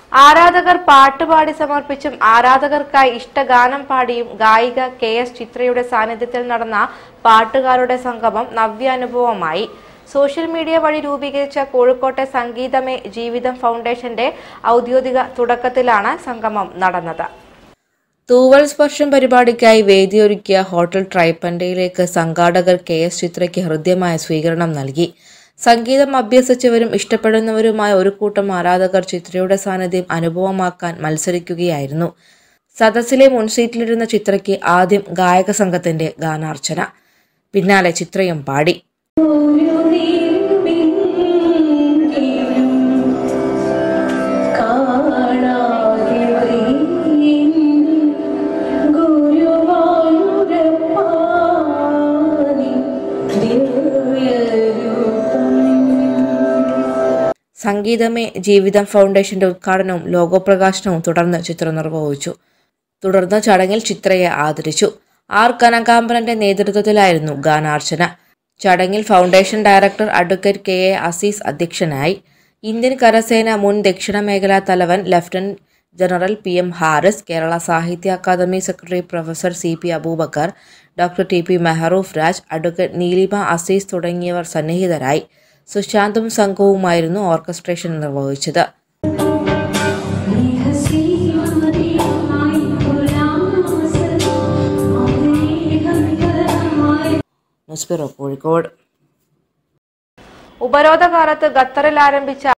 ആരാധകർ പാട്ടുപാടി സമർപ്പിച്ചും ആരാധകർക്കായി ഇഷ്ടഗാനം പാടിയും ഗായിക കെ എസ് ചിത്രയുടെ സാന്നിധ്യത്തിൽ നടന്ന പാട്ടുകാരുടെ സംഗമം നവ്യാനുഭവമായി സോഷ്യൽ മീഡിയ വഴി രൂപീകരിച്ച കോഴിക്കോട്ടെ സംഗീതമേ ജീവിതം ഫൗണ്ടേഷന്റെ ഔദ്യോഗിക തുടക്കത്തിലാണ് സംഗമം നടന്നത് തൂവൽ സ്പർശം പരിപാടിക്കായി വേദിയൊരുക്കിയ ഹോട്ടൽ ട്രൈപ്പൻഡയിലേക്ക് സംഘാടകർ കെ എസ് ചിത്രയ്ക്ക് ഹൃദ്യമായ സ്വീകരണം നൽകി സംഗീതം അഭ്യസിച്ചവരും ഇഷ്ടപ്പെടുന്നവരുമായ ഒരു കൂട്ടം ആരാധകർ ചിത്രയുടെ സാന്നിധ്യം അനുഭവമാക്കാൻ മത്സരിക്കുകയായിരുന്നു സദസ്സിലെ മുൻസീറ്റിലിരുന്ന ചിത്രയ്ക്ക് ആദ്യം ഗായക സംഘത്തിന്റെ ഗാനാർച്ചന പിന്നാലെ ചിത്രയും പാടി സംഗീതമേ ജീവിതം ഫൗണ്ടേഷന്റെ ഉദ്ഘാടനവും ലോഗോ പ്രകാശനവും തുടർന്ന് ചിത്രം നിർവഹിച്ചു തുടർന്ന് ചടങ്ങിൽ ചിത്രയെ ആദരിച്ചു ആർ കനകാംബരന്റെ നേതൃത്വത്തിലായിരുന്നു ഗാനാർച്ചന ചടങ്ങിൽ foundation director advocate K A Azeez അധ്യക്ഷനായി ഇന്ത്യൻ കരസേന മുൻ ദക്ഷിണ മേഖലാ തലവൻ lieutenant general P M Haris Kerala Sahitya academy secretary professor C P Aboobacker doctor T P Mehroof Raj advocate Neelima Azeez തുടങ്ങിയവർ സന്നിഹിതരായി സുശാന്തും സംഘവുമായിരുന്നു ഓർക്കസ്ട്രേഷൻ നിർവഹിച്ചത് ന്യൂസ് ബ്യൂറോ കോഴിക്കോട് ഉപരോധ കാലത്ത് ഖത്തറിൽ ആരംഭിച്ച